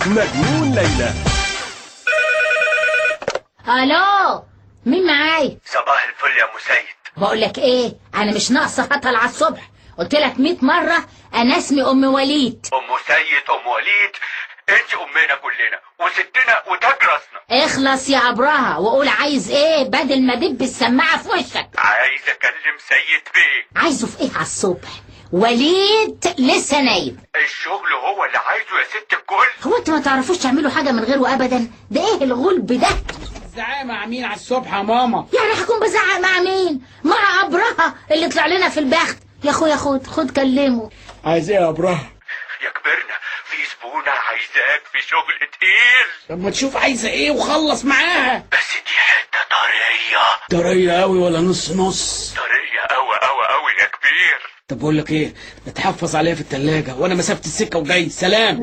مجنون ليلى الو مين معايا صباح الفل يا مسيد بقول لك ايه انا مش ناقصه هطل على الصبح قلت لك 100 مره انا اسمي ام وليد ام سيد ام وليد انت امنا كلنا وستنا وتاج راسنا اخلص يا عبرها وقول عايز ايه بدل ما دب السماعه في وشك عايز اكلم سيد بيه عايزه في ايه على الصبح وليد لسه نايم الشغل هو اللي عايزه يا ست الكل هو انتوا ما تعرفوش تعملوا حاجه من غيره ابدا ده ايه الغلب ده الزعامة مع مين على الصبح يا ماما يعني هكون بزعق مع مين مع عبرها اللي طلع لنا في البخت يا اخويا خد خد كلمه عايز ايه يا ابراهيم يا كبرنا في زبونة عايزاك في شغل تقيل طب ما تشوف عايزه ايه وخلص معاها بس دي حتة طرية طريه قوي ولا نص نص طرية أوي أوي أوي يا كبير طب بقول لك ايه اتحفظ عليها في التلاجة وانا مسافة السكة وجاي سلام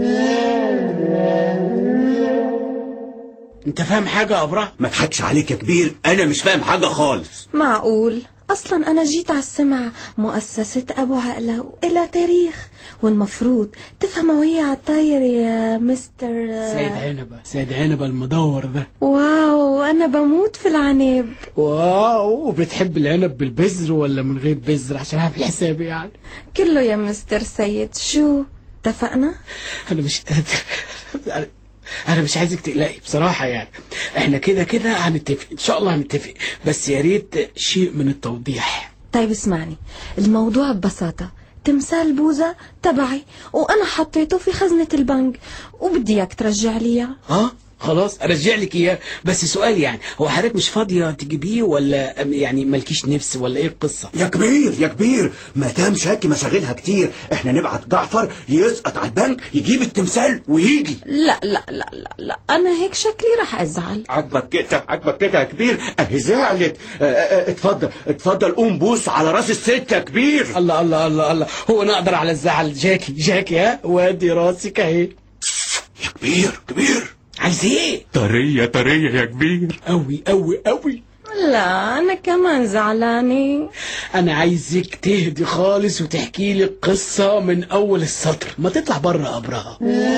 انت فاهم حاجة يا ابراهيم ما تضحكش عليك يا كبير انا مش فاهم حاجه خالص معقول أصلا أنا جيت على السمع مؤسسة أبو عقلة إلى تاريخ والمفروض تفهموا وهي على الطاير يا مستر سيد عنبة سيد عنبة المدور ده واو أنا بموت في العنب واو وبتحب العنب بالبذر ولا من غير بذر عشان اعمل حسابي يعني كله يا مستر سيد شو اتفقنا؟ انا مش قادر انا مش عايزك تقلقي بصراحة يعني احنا كده كده هنتفق ان شاء الله هنتفق بس يا ريت شيء من التوضيح طيب اسمعني الموضوع ببساطة تمثال بوزة تبعي وأنا حطيته في خزنة البنك وبدي إياك ترجع لي إياه. اه خلاص ارجع لك اياه بس سؤال يعني هو حضرتك مش فاضيه تجيبيه ولا أم- يعني مالكيش نفس ولا ايه القصه يا كبير يا كبير ما دام شاكي مشاغلها كتير احنا نبعت جعفر يسقط على البنك يجيب التمثال ويجي لا لا لا لا لا أنا هيك شكلي رح أزعل عجبك كده عجبك كده يا كبير اهي زعلت اه، اه، اتفضل اتفضل قوم بوس على راس الست يا كبير الله الله الله الله هو انا اقدر على الزعل جاكي جاكي ها وادي راسك اهي يا كبير كبير عايز ايه طرية طرية يا كبير قوي قوي قوي لا أنا كمان زعلانة انا عايزك تهدي خالص وتحكي لي القصه من اول السطر ما تطلع بره قبرها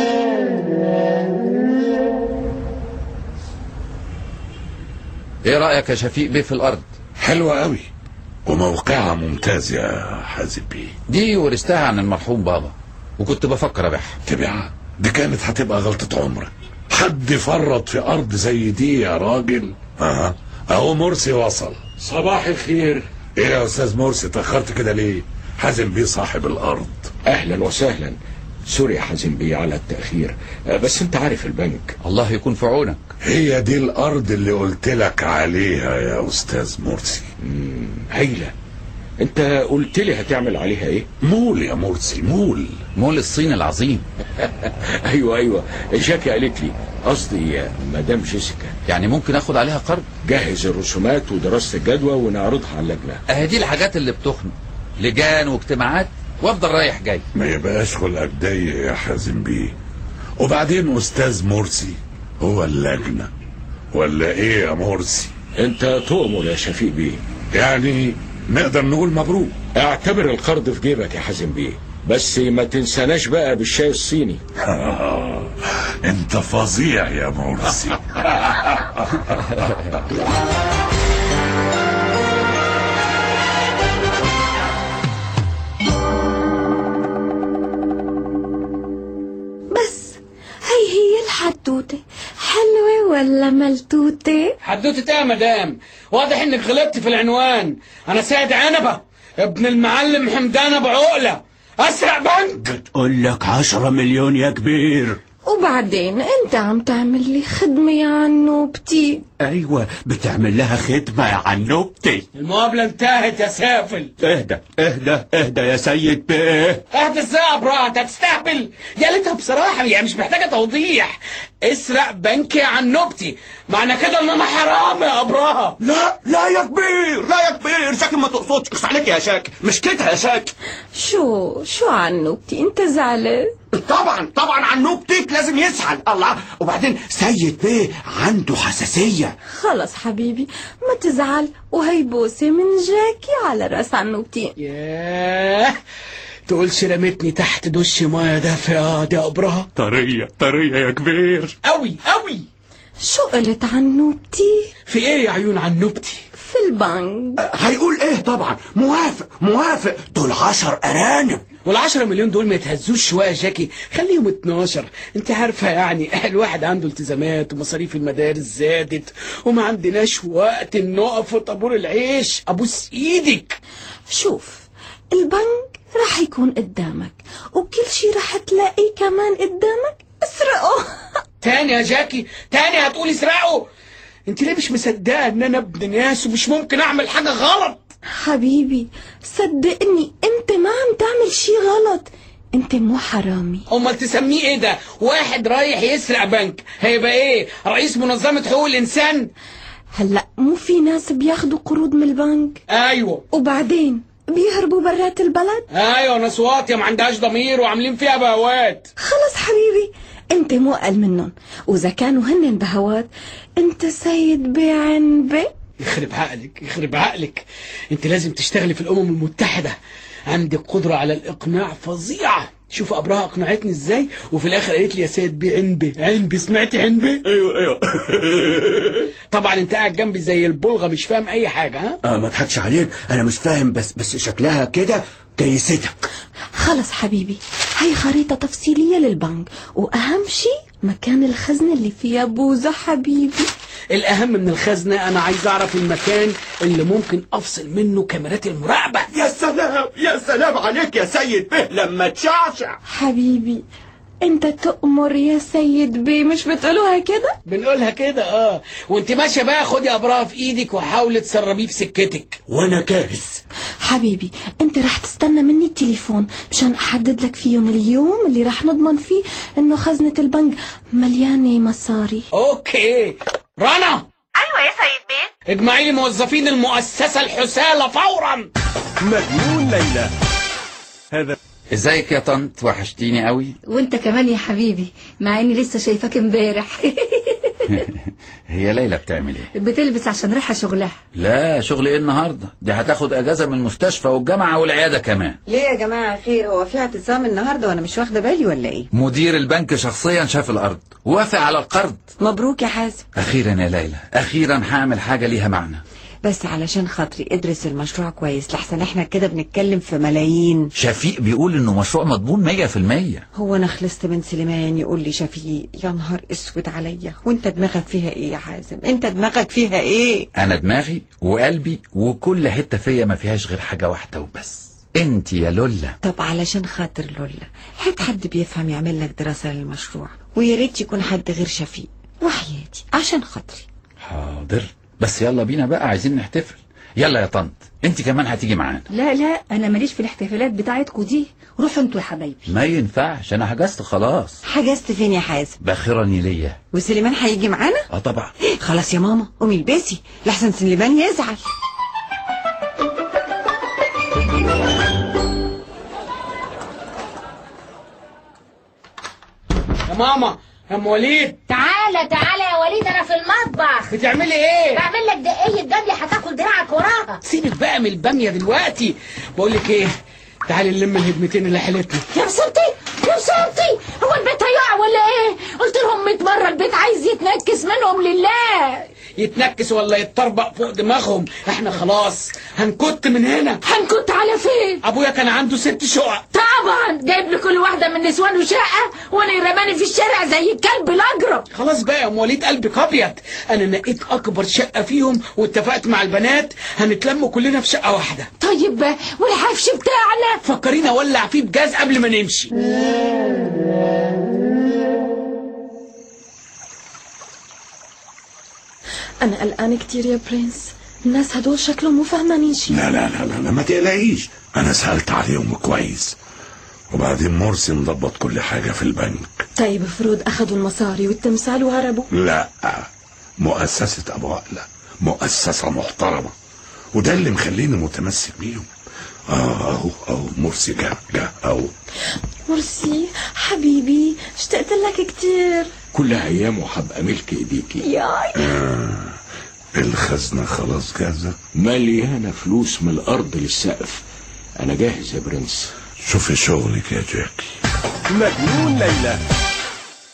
ايه رأيك يا شفيق بيه في الارض حلوة قوي وموقعها ممتاز يا حازم بيه دي ورثتها عن المرحوم بابا وكنت بفكر ابيعها تبعها دي كانت هتبقى غلطة عمرك حد فرط في أرض زي دي يا راجل أها أهو مرسي وصل صباح الخير إيه يا أستاذ مرسي تأخرت كده ليه حازم بيه صاحب الأرض اهلا وسهلا سوري يا حازم بيه على التاخير آه، بس انت عارف البنك الله يكون في عونك هي دي الأرض اللي قلت لك عليها يا أستاذ مرسي هايله انت قلت لي هتعمل عليها ايه مول يا مرسي مول مول الصين العظيم ايوه ايوه جاكي قالت لي قصدي آه، مدام جيسيكا يعني ممكن اخد عليها قرض جهز الرسومات ودراسه الجدوى ونعرضها على اللجنه اهي دي الحاجات اللي بتخنق لجان واجتماعات وافضل رايح جاي ما يبقاش خلقك ضيق يا حازم بيه وبعدين أستاذ مرسي هو اللجنة ولا إيه يا مرسي انت تؤمر يا شفيق بيه يعني نقدر نقول مبروك اعتبر القرض في جيبك يا حازم بيه بس ما تنساناش بقى بالشاي الصيني انت فظيع يا مرسي بس هي هي الحدوتة حلوة ولا ملتوتة حدوتة ايه يا مدام واضح انك غلطت في العنوان انا سيد عنبة ابن المعلم حمدان ابو عقلة اسرع بنك بتقول لك عشرة مليون يا كبير وبعدين انت عم تعمل لي خدمة يا عنوبتي ايوه بتعمل لها خدمة يا عنوبتي المقابلة انتهت يا سافل اهدى اهدى اهدى يا سيد بيه اهدى ازاي يا ابراهيم انت هتستهبل دي قالتها بصراحة يعني مش محتاجة توضيح اسرق بنك يا عنوبتي معنى كده ان انا حرام يا ابراهيم لا لا يا كبير لا يا كبير شاكي ما تقصدش اخس عليك يا شاكي مش كده يا شاكي شو شو عنوبتي انت زعلان طبعا طبعا عنوبتك لازم يزعل الله وبعدين سيد بيه عنده حساسية خلص حبيبي ما تزعل وهي بوسة من جاكي على راس عنوبتي ياه تقولش رمتني تحت دش ميه دافئه دي ابرهه طرية طرية يا كبير قوي قوي شو قلت عن نوبتي في ايه يا عيون عن نوبتي في البنك هيقول ايه طبعا موافق موافق دول عشر ارانب والعشرة مليون دول ما يتهزوش شوية يا جاكي خليهم 12 انت عارفة يعني الواحد عنده التزامات ومصاريف المدارس زادت وما عندناش وقت نقف في طابور العيش ابوس ايدك شوف البنك راح يكون قدامك وكل شي راح تلاقيه كمان قدامك اسرقه تاني يا جاكي تاني هتقولي اسرقوا انت ليه مش مصدقة ان انا ابن ناس ومش ممكن اعمل حاجة غلط حبيبي صدقني انت ما عم تعمل شي غلط انت مو حرامي امال تسميه ايه ده واحد رايح يسرق بنك هيبقى ايه رئيس منظمة حقوق الانسان هلا مو في ناس بياخدوا قروض من البنك ايوه وبعدين بيهربوا برات البلد ايوه ناس واطية ما عندهاش ضمير وعاملين فيها بهوات خلص حبيبي انت مو اقل منهم واذا كانوا هن بهوات انت سيد بعنبه يخرب عقلك يخرب عقلك انت لازم تشتغلي في الامم المتحدة عندك قدرة على الاقناع فظيعة شوف ابراهة اقنعتني ازاي وفي الاخر قالت لي يا سيد بيه عنبي عنبي سمعتي عنبي ايوه ايوه طبعا انت قاعد جنبي زي البلغة مش فاهم اي حاجة ها اه ما اضحكش عليك انا مش فاهم بس بس شكلها كده جيستك خلص حبيبي هي خريطة تفصيلية للبنك وأهم شي مكان الخزنة اللي فيها بوزة حبيبي الاهم من الخزنة انا عايز اعرف المكان اللي ممكن افصل منه كاميرات المراقبة يا سلام يا سلام عليك يا سيد به لما تشعشع حبيبي انت تؤمر يا سيد بيه مش بتقولوها كده بنقولها كده اه وانت ماشية بقى خدي ابراهة في ايدك وحاولي تسربيه في سكتك وانا جاهز حبيبي انت رح تستنى مني التليفون مشان احدد لك فيهم اليوم اللي رح نضمن فيه انه خزنة البنك مليانة مصاري اوكي رنا ايوه يا سيد بيه اجمعي لي موظفين المؤسسة الحسالة فورا مجنون ليلى هذا ازيك يا طنط وحشتيني قوي وانت كمان يا حبيبي مع اني لسه شايفاك امبارح هي ليلى بتعمل ايه بتلبس عشان رايحه شغلها لا شغل ايه النهارده دي هتاخد اجازه من المستشفى والجامعه والعياده كمان ليه يا جماعه خير هو في اعتصام النهارده وانا مش واخده بالي ولا ايه مدير البنك شخصيا شاف الارض وافق على القرض مبروك يا حازم اخيرا يا ليلى اخيرا هعمل حاجه ليها معنى بس علشان خاطري ادرس المشروع كويس لحسن احنا كده بنتكلم في ملايين شفيق بيقول انه مشروع مضمون 100% هو انا خلصت من سليمان يقول لي شفيق يا نهار اسود عليا وانت دماغك فيها ايه يا حازم انت دماغك فيها ايه انا دماغي وقلبي وكل حته فيا ما فيهاش غير حاجه واحده وبس انت يا لولا طب علشان خاطر لولا هات حد بيفهم يعمل لك دراسه للمشروع ويا ريت يكون حد غير شفيق وحياتي عشان خاطري حاضر بس يلا بينا بقى عايزين نحتفل يلا يا طنط انت كمان هتيجي معانا لا لا انا ماليش في الاحتفالات بتاعتكوا دي روحوا انتوا يا حبايبي ما ينفعش انا حجزت خلاص حجزت فين يا حازم باخرا ليا وسليمان هيجي معانا اه طبعا خلاص يا ماما قومي البسي لحسن سليمان يزعل يا ماما يا ام وليد تعالى تعالى يا وليد انا في المطبخ بتعملي ايه بعمل لك دقية جنبي هتاكل دراعك وراها سيبك بقى من البامية دلوقتي بقول لك ايه تعالي نلم الهدمتين اللي حلتنا يا مسامتي يا مسامتي هو البيت هيقع ولا ايه قلت لهم 100 مره البيت عايز يتنكس منهم لله يتنكس ولا يتطربق فوق دماغهم احنا خلاص هنكت من هنا هنكت على فين ابويا كان عنده ست شقق طبعا جايب لكل واحده من نسوانه شقه وانا رماني في الشارع زي الكلب الاجرب خلاص بقى يا ام وليد قلبك ابيض انا نقيت اكبر شقه فيهم واتفقت مع البنات هنتلم كلنا في شقه واحده طيب والحفش بتاعنا فكرينا اولع فيه بجاز قبل ما نمشي أنا قلقانة كتير يا برنس الناس هدول شكلهم مو فهمانين شي لا لا لا لا, لا ما تقلقيش انا سألت عليهم كويس وبعدين مرسي مضبط كل حاجة في البنك طيب افرض أخدوا المصاري والتمثال وهربوا لا مؤسسة أبو عقلة مؤسسة محترمة وده اللي مخليني متمسك بيهم اه اهو اهو مرسي جه جه اهو مرسي حبيبي اشتقت لك كتير كل ايامه هبقى ملك ايديكي ياي الخزنة خلاص جاهزة مليانه فلوس من الارض للسقف انا جاهز يا برنس شوفي شغلك يا جاكي مجنون ليلى